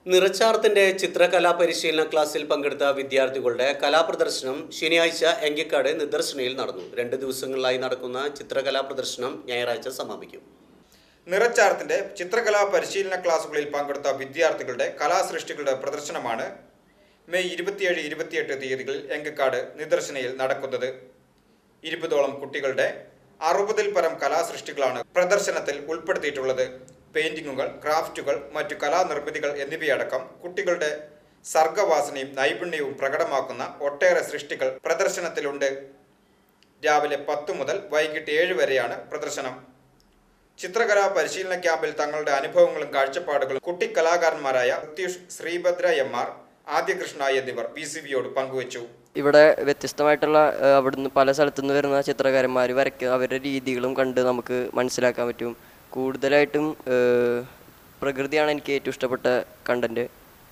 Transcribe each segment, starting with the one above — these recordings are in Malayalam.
നിറച്ചാർത്തിന്റെ ചിത്രകലാ പരിശീലന ക്ലാസ്സിൽ പങ്കെടുത്ത വിദ്യാർത്ഥികളുടെ കലാപ്രദർശനം ശനിയാഴ്ച എങ്കിക്കാട് നിദർശനയിൽ നടന്നു രണ്ട് ദിവസങ്ങളിലായി നടക്കുന്ന ചിത്രകലാ പ്രദർശനം ഞായറാഴ്ച സമാപിക്കും നിറച്ചാർത്തിന്റെ ചിത്രകലാ പരിശീലന ക്ലാസുകളിൽ പങ്കെടുത്ത വിദ്യാർത്ഥികളുടെ കലാസൃഷ്ടികളുടെ പ്രദർശനമാണ് മെയ് ഇരുപത്തിയേഴ് ഇരുപത്തിയെട്ട് തീയതികളിൽ എങ്കക്കാട് നിദർശനയിൽ നടക്കുന്നത് ഇരുപതോളം കുട്ടികളുടെ അറുപതിൽ പരം കലാസൃഷ്ടികളാണ് പ്രദർശനത്തിൽ ഉൾപ്പെടുത്തിയിട്ടുള്ളത് പെയിന്റിങ്ങുകൾ ക്രാഫ്റ്റുകൾ മറ്റു കലാനിർമ്മിതികൾ എന്നിവയടക്കം കുട്ടികളുടെ സർഗവാസനയും നൈപുണ്യവും പ്രകടമാക്കുന്ന ഒട്ടേറെ സൃഷ്ടികൾ പ്രദർശനത്തിലുണ്ട് രാവിലെ പത്ത് മുതൽ വൈകിട്ട് ഏഴ് വരെയാണ് പ്രദർശനം ചിത്രകലാ പരിശീലന ക്യാമ്പിൽ തങ്ങളുടെ അനുഭവങ്ങളും കാഴ്ചപ്പാടുകളും കുട്ടി കലാകാരന്മാരായ പ്രത്യൂഷ് ശ്രീഭദ്ര എം ആർ ആദ്യകൃഷ്ണ എന്നിവർ ബി സി ബിയോട് പങ്കുവച്ചു ഇവിടെ വ്യത്യസ്തമായിട്ടുള്ള ആ, അവിടുന്ന് പല സ്ഥലത്തു നിന്ന് വരുന്ന ചിത്രകാരന്മാർ വരയ്ക്കുക അവരുടെ രീതികളും കണ്ട് നമുക്ക് മനസ്സിലാക്കാൻ പറ്റും കൂടുതലായിട്ടും ആ, പ്രകൃതിയാണ് എനിക്ക് ഏറ്റവും ഇഷ്ടപ്പെട്ട കണ്ടൻറ്റ്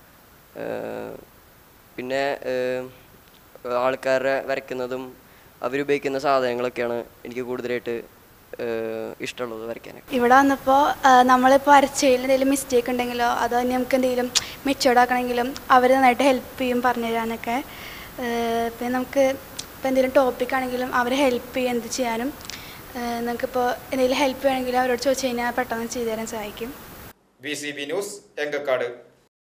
പിന്നെ ആ, ആൾക്കാരെ വരയ്ക്കുന്നതും അവരുപയോഗിക്കുന്ന സാധനങ്ങളൊക്കെയാണ് എനിക്ക് കൂടുതലായിട്ട് ആ, ഇഷ്ടമുള്ളത് വരയ്ക്കാനൊക്കെ ഇവിടെ വന്നപ്പോൾ നമ്മളിപ്പോൾ വരച്ചതിൽ എന്തെങ്കിലും മിസ്റ്റേക്ക് ഉണ്ടെങ്കിലോ അതോ ഇനി നമുക്ക് എന്തെങ്കിലും മെച്ചോർഡ് ആക്കണമെങ്കിലും അവർ നന്നായിട്ട് ഹെൽപ്പ് ചെയ്യും പറഞ്ഞു തരാനൊക്കെ ഏഹ് പിന്നെ നമുക്ക് ഇപ്പോൾ എന്തെങ്കിലും ടോപ്പിക് ആണെങ്കിലും അവരെ ഹെൽപ്പ് ചെയ്യും എന്ത് ചെയ്യാനും ഏഹ് നമുക്കിപ്പോൾ എന്തെങ്കിലും ഹെൽപ്പ് വേണമെങ്കിൽ അവരോട് ചോദിച്ചു കഴിഞ്ഞാൽ പെട്ടെന്ന് ചെയ്തു തരാൻ സഹായിക്കും B C B news Enkakkad